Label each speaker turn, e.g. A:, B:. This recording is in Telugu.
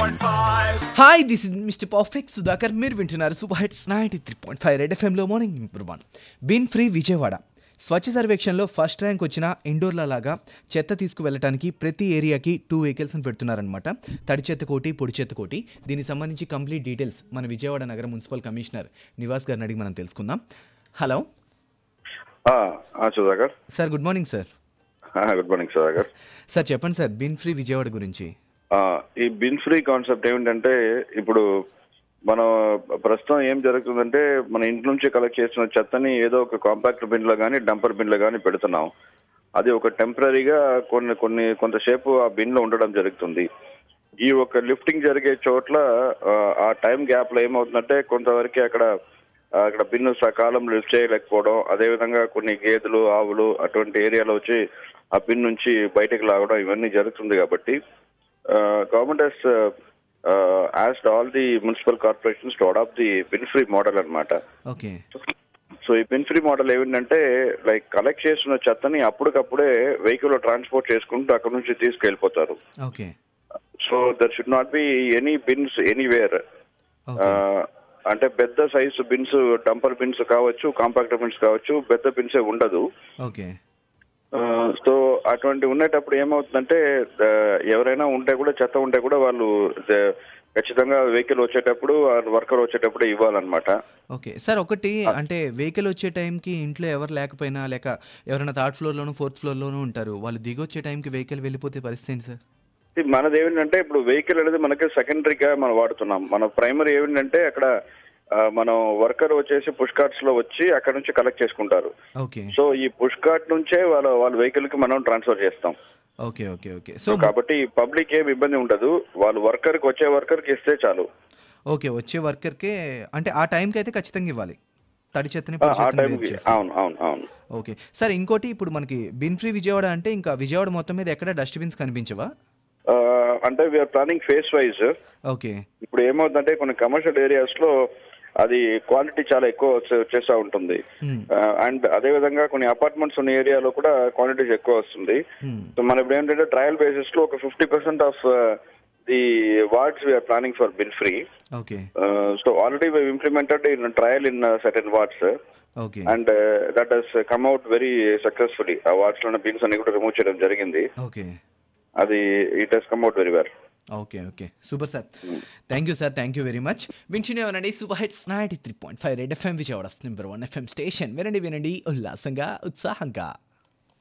A: 93.5
B: hi this is mister perfect Sudhakar మీరు వింటున్నారు super hits ninety three point five red ఎఫ్ఎంలో morning improve one bin free Vijayawada Swachh సర్వేక్షణలో ఫస్ట్ ర్యాంక్ వచ్చిన ఇండోర్ల లాగా చెత్త తీసుకువెళ్ళడానికి ప్రతి ఏరియాకి టూ వెహికల్స్ని పెడుతున్నారనమాట తడి చెత్త కోటి పొడి చెత్త కోటి దీనికి సంబంధించి కంప్లీట్ డీటెయిల్స్ మన విజయవాడ నగర మున్సిపల్ కమిషనర్ నివాస్ గారిని అడిగి మనం తెలుసుకుందాం హలో
C: ఆ, ఆ, Sudhakar
B: sir good morning sir
C: ఆ, గుడ్ మార్నింగ్ సుధాకర్
B: సార్ చెప్పండి సార్ బిన్ ఫ్రీ విజయవాడ గురించి
C: ఆ, ఈ బిన్ ఫ్రీ కాన్సెప్ట్ ఏమిటంటే ఇప్పుడు మనం ప్రస్తుతం ఏం జరుగుతుందంటే మన ఇంటి నుంచి కలెక్ట్ చేసిన చెత్తని ఏదో ఒక కాంపాక్ట్ బిన్ లో కానీ డంపర్ బిన్ లో కానీ పెడుతున్నాం అది ఒక టెంపరీగా కొన్ని కొన్ని కొంతసేపు ఆ బిన్ లో ఉండడం జరుగుతుంది ఈ ఒక లిఫ్టింగ్ జరిగే చోట్ల ఆ, ఆ టైం గ్యాప్ లో ఏమవుతుందంటే కొంతవరకు అక్కడ ఆ, అక్కడ బిన్ను సకాలంలో లిఫ్ట్ చేయలేకపోవడం అదేవిధంగా కొన్ని గేదెలు ఆవులు అటువంటి ఏరియాలో వచ్చి ఆ బిన్ నుంచి బయటకు లాగడం ఇవన్నీ జరుగుతుంది కాబట్టి government has asked all the municipal corporations to adopt the bin free model అన్నమాట
B: ఓకే
C: సో ఈ బిన్ ఫ్రీ మోడల్ ఏమిటంటే లైక్ కలెక్ట్ చేసిన చెత్తని అప్పటికప్పుడే వెహికల్ లో ట్రాన్స్పోర్ట్ చేసుకుంటూ అక్కడ నుంచి తీసుకెళ్ళిపోతారు
B: okay
C: so there should not be any bins anywhere
B: okay
C: అంటే పెద్ద సైజు బిన్స్ డంపర్ బిన్స్ కావచ్చు కాంపాక్ట్ బిన్స్ కావచ్చు పెద్ద బిన్సే ఉండదు
B: ఓకే
C: సో అటువంటి ఉండేటప్పుడు ఏమవుతుందంటే ఆ, ఎవరైనా ఉంటే కూడా చెత్త ఉంటే కూడా వాళ్ళు ఆ, ఖచ్చితంగా వెహికల్ వచ్చేటప్పుడు వర్కర్ వచ్చేటప్పుడు ఇవ్వాలన్నమాట
B: ఓకే సార్ ఒకటి అంటే వెహికల్ వచ్చే టైంకి ఇంట్లో ఎవరు లేకపోయినా లేక ఎవరైనా థర్డ్ ఫ్లోర్లోను ఫోర్త్ ఫ్లోర్లోనూ ఉంటారు వాళ్ళు దిగి వచ్చే టైంకి వెహికల్ వెళ్ళిపోతే పరిస్థితి ఏంటి సార్
C: ఇది మనది ఏమిటంటే ఇప్పుడు వెహికల్ అనేది మనకి సెకండరీగా మనం వాడుతున్నాం మన ప్రైమరీ ఏమిటంటే అక్కడ ఆ, మనం వర్కర్ వచ్చేసి పుష్ కార్ట్స్ లో వచ్చి అక్కడ నుంచి కలెక్ట్ చేసుకుంటారు
B: ఓకే
C: సో ఈ పుష్ కార్ట్ నుంచే వాళ్ళ వాళ్ళ వెహికల్ కి మనం ట్రాన్స్ఫర్ చేస్తాం
B: ఓకే ఓకే ఓకే సో
C: కాబట్టి పబ్లిక్ ఏం ఇబ్బంది ఉండదు వాళ్ళు వర్కర్ కి వచ్చే వర్కర్ కి ఇస్తే చాలు
B: ఓకే వచ్చే వర్కర్కే అంటే ఆ టైంకి అయితే ఖచ్చితంగా ఇవ్వాలి తడి చెత్తని
C: ఆ,
B: పొడి
C: ఆ
B: చెత్తని
C: టైంకి
B: వేరు చేసి.
C: అవును అవును అవును
B: ఓకే సార్ ఇంకోటి ఇప్పుడు మనకి బిన్ ఫ్రీ విజయవాడ అంటే ఇంకా విజయవాడ మొత్తం మీద ఎక్కడ డస్ట్బిన్స్ కనిపించవా
C: ఆ, అంటే we are planning phase wise
B: okay
C: ఇప్పుడు ఏమవుతుందంటే కొన్ని కమర్షియల్ ఏరియాస్ లో అది క్వాలిటీ చాలా ఎక్కువ వచ్చే- వచ్చేస్తా ఉంటుంది
B: Hmm.
C: అండ్ అదే విధంగా కొన్ని అపార్ట్మెంట్స్ ఉన్న ఏరియాలో కూడా క్వాంటిటీస్ ఎక్కువ వస్తుంది
B: Hmm.
C: సో మనం ఇప్పుడు ఏంటంటే ట్రయల్ బేసిస్ లో ఒక fifty percent of the wards we are planning for bin free
B: okay
C: so already we implemented in trial in certain wards
B: okay
C: and that has come out very successfully ఆ వార్డ్స్ లో బిన్స్ అన్ని కూడా రిమూవ్ చేయడం జరిగింది
B: ఓకే
C: అది it has come out very well
B: okay okay super sir thank you sir thank you very much వింటున్నామనండి super hits ninety three point five red FM Vijayawada number one FM station వినండి వినండి ఉల్లాసంగా ఉత్సాహంగా